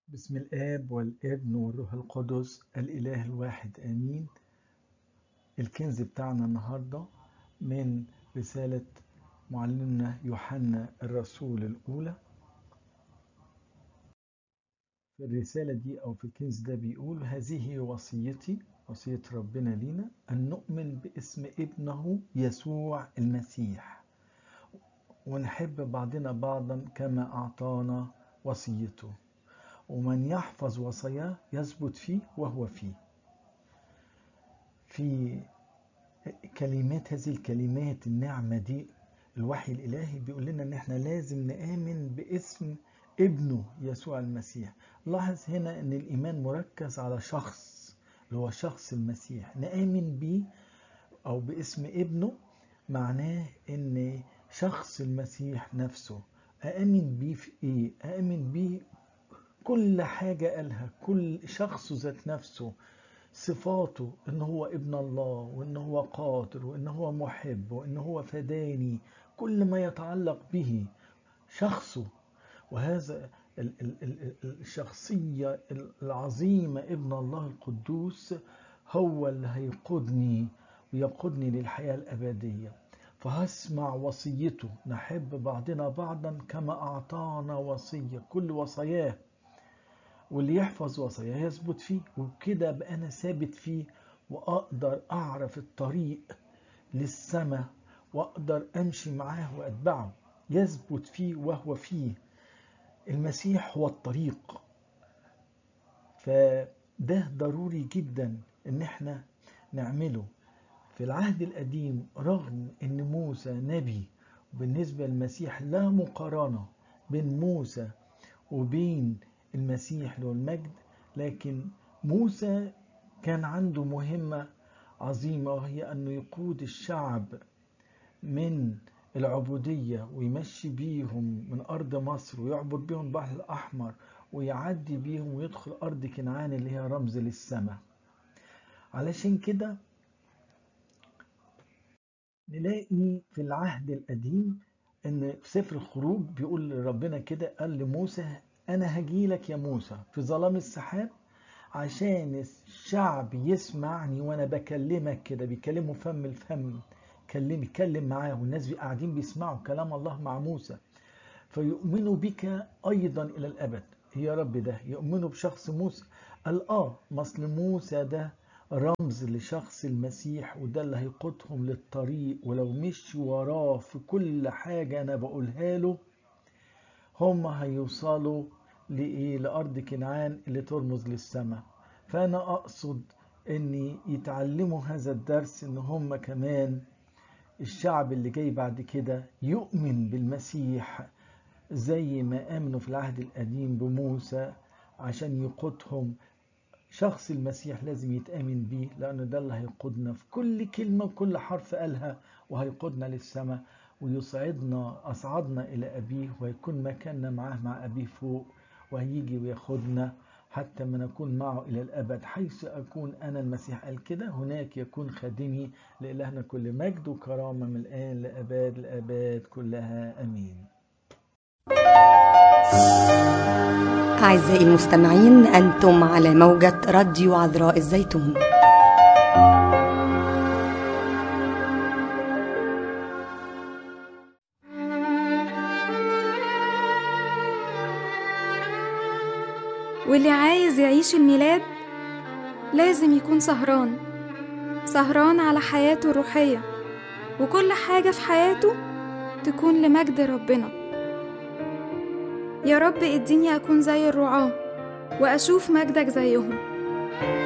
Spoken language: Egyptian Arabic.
بسم الآب والابن والروح القدس الإله الواحد آمين الكنز بتاعنا النهاردة من رسالة معلمنا يوحنا الرسول الأولى في الرسالة دي أو في الكنز ده بيقول هذه وصيتي وصية ربنا لينا أن نؤمن باسم ابنه يسوع المسيح ونحب بعضنا بعضا كما أعطانا وصيته ومن يحفظ وصاياه يثبت فيه وهو فيه في كلمات هذه الكلمات النعمة دي الوحي الإلهي بيقول لنا إن إحنا لازم نآمن باسم ابنه يسوع المسيح لاحظ هنا إن الإيمان مركز على شخص اللي هو شخص المسيح نآمن بيه أو باسم ابنه معناه إن شخص المسيح نفسه أآمن بيه في إيه؟ أآمن بيه كل حاجة قالها كل شخص ذات نفسه صفاته ان هو ابن الله وان هو قادر وان هو محب وان هو فداني كل ما يتعلق به شخصه وهذا الشخصية العظيمة ابن الله القدوس هو اللي هيقودني ويقودني للحياة الأبدية فهسمع وصيته نحب بعضنا بعضا كما أعطانا وصية كل وصاياه واللي يحفظ وصاياه يثبت فيه وكده بقى انا ثابت فيه واقدر اعرف الطريق للسماء واقدر امشي معاه واتبعه يثبت فيه وهو فيه المسيح هو الطريق فده ضروري جدا ان احنا نعمله في العهد القديم رغم ان موسى نبي بالنسبه للمسيح لا مقارنه بين موسى وبين المسيح له المجد لكن موسى كان عنده مهمة عظيمة وهي أنه يقود الشعب من العبودية ويمشي بيهم من أرض مصر ويعبد بيهم البحر الأحمر ويعدي بيهم ويدخل أرض كنعان اللي هي رمز للسماء علشان كده نلاقي في العهد القديم ان في سفر الخروج بيقول ربنا كده قال لموسى أنا هجيلك يا موسى في ظلام السحاب عشان الشعب يسمعني وأنا بكلمك كده بيكلموا فم الفم كلم يتكلم معاه والناس قاعدين بيسمعوا كلام الله مع موسى فيؤمنوا بك أيضا إلى الأبد يا رب ده يؤمنوا بشخص موسى قال آه مصل موسى ده رمز لشخص المسيح وده اللي هيقودهم للطريق ولو مشوا وراه في كل حاجة أنا بقولها له هم هيوصلوا لإيه لأرض كنعان اللي ترمز للسماء فأنا أقصد أن يتعلموا هذا الدرس أن هم كمان الشعب اللي جاي بعد كده يؤمن بالمسيح زي ما آمنوا في العهد القديم بموسى عشان يقودهم شخص المسيح لازم يتآمن بيه لأنه ده اللي هيقودنا في كل كلمة وكل حرف قالها وهيقودنا للسماء ويصعدنا أصعدنا إلى أبيه ويكون مكاننا معاه مع أبيه فوق وهيجي وياخدنا حتى ما نكون معه إلى الأبد حيث أكون أنا المسيح قال كده هناك يكون خادمي لإلهنا كل مجد وكرامة من الآن لأباد الآباد كلها أمين أعزائي المستمعين أنتم على موجة راديو عذراء الزيتون واللي عايز يعيش الميلاد لازم يكون سهران سهران على حياته الروحية وكل حاجة في حياته تكون لمجد ربنا يا رب اديني أكون زي الرعاة وأشوف مجدك زيهم